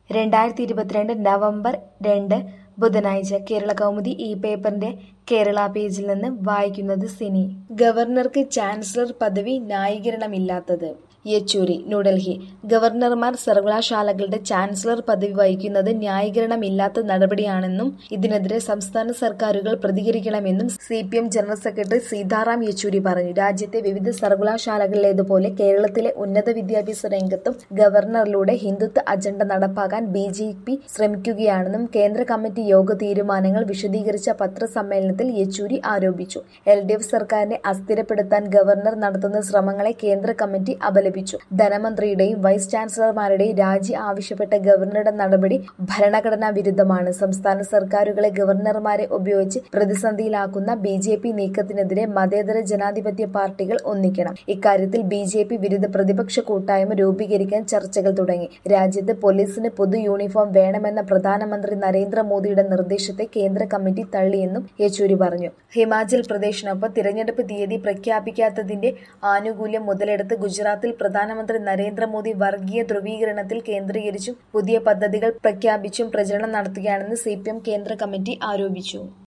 രണ്ടായിരത്തി ഇരുപത്തിരണ്ട് നവംബർ രണ്ട് ബുധനാഴ്ച കേരള കൗമുദി ഈ പേപ്പറിന്റെ കേരള പേജിൽ നിന്ന് വായിക്കുന്നത് സിനി ഗവർണർക്ക് ചാൻസലർ പദവി ന്യായീകരണമില്ലാത്തത് യെച്ചൂരി ന്യൂഡൽഹി ഗവർണർമാർ സർവകലാശാലകളുടെ ചാൻസലർ പദവി വഹിക്കുന്നത് ന്യായീകരണമില്ലാത്ത നടപടിയാണെന്നും ഇതിനെതിരെ സംസ്ഥാന സർക്കാരുകൾ പ്രതികരിക്കണമെന്നും C P M general secretary Sitaram Yechury പറഞ്ഞു രാജ്യത്തെ വിവിധ സർവകലാശാലകളിലേതുപോലെ കേരളത്തിലെ ഉന്നത വിദ്യാഭ്യാസ രംഗത്തും ഗവർണറിലൂടെ ഹിന്ദുത്വ അജണ്ട നടപ്പാക്കാൻ ബി ജെ പി ശ്രമിക്കുകയാണെന്നും കേന്ദ്ര കമ്മിറ്റി യോഗ തീരുമാനങ്ങൾ വിശദീകരിച്ച പത്രസമ്മേളനത്തിൽ യെച്ചൂരി ആരോപിച്ചു എൽ ഡി എഫ് സർക്കാരിനെ അസ്ഥിരപ്പെടുത്താൻ ഗവർണർ നടത്തുന്ന ശ്രമങ്ങളെ കേന്ദ്ര കമ്മിറ്റി അപലപിച്ചു ധനമന്ത്രിയുടെയും വൈസ് ചാൻസലർമാരുടെയും രാജി ആവശ്യപ്പെട്ട ഗവർണറുടെ നടപടി ഭരണഘടനാ വിരുദ്ധമാണ് സംസ്ഥാന സർക്കാരുകളെ ഗവർണർമാരെ ഉപയോഗിച്ച് പ്രതിസന്ധിയിലാക്കുന്ന ബി ജെ പി നീക്കത്തിനെതിരെ മതേതര ജനാധിപത്യ പാർട്ടികൾ ഒന്നിക്കണം ഇക്കാര്യത്തിൽ ബി ജെ പി വിരുദ്ധ പ്രതിപക്ഷ കൂട്ടായ്മ രൂപീകരിക്കാൻ ചർച്ചകൾ തുടങ്ങി രാജ്യത്ത് പോലീസിന് പൊതു യൂണിഫോം വേണമെന്ന പ്രധാനമന്ത്രി നരേന്ദ്രമോദിയുടെ നിർദ്ദേശത്തെ കേന്ദ്ര കമ്മിറ്റി തള്ളിയെന്നും യെച്ചൂരി പറഞ്ഞു ഹിമാചൽ പ്രദേശിനൊപ്പം തിരഞ്ഞെടുപ്പ് തീയതി പ്രഖ്യാപിക്കാത്തതിന്റെ ആനുകൂല്യം മുതലെടുത്ത് ഗുജറാത്തിൽ പ്രധാനമന്ത്രി നരേന്ദ്രമോദി വർഗീയ ധ്രുവീകരണത്തിൽ കേന്ദ്രീകരിച്ചും പുതിയ പദ്ധതികൾ പ്രഖ്യാപിച്ചും പ്രചരണം നടത്തുകയാണെന്ന് സി കേന്ദ്ര കമ്മിറ്റി ആരോപിച്ചു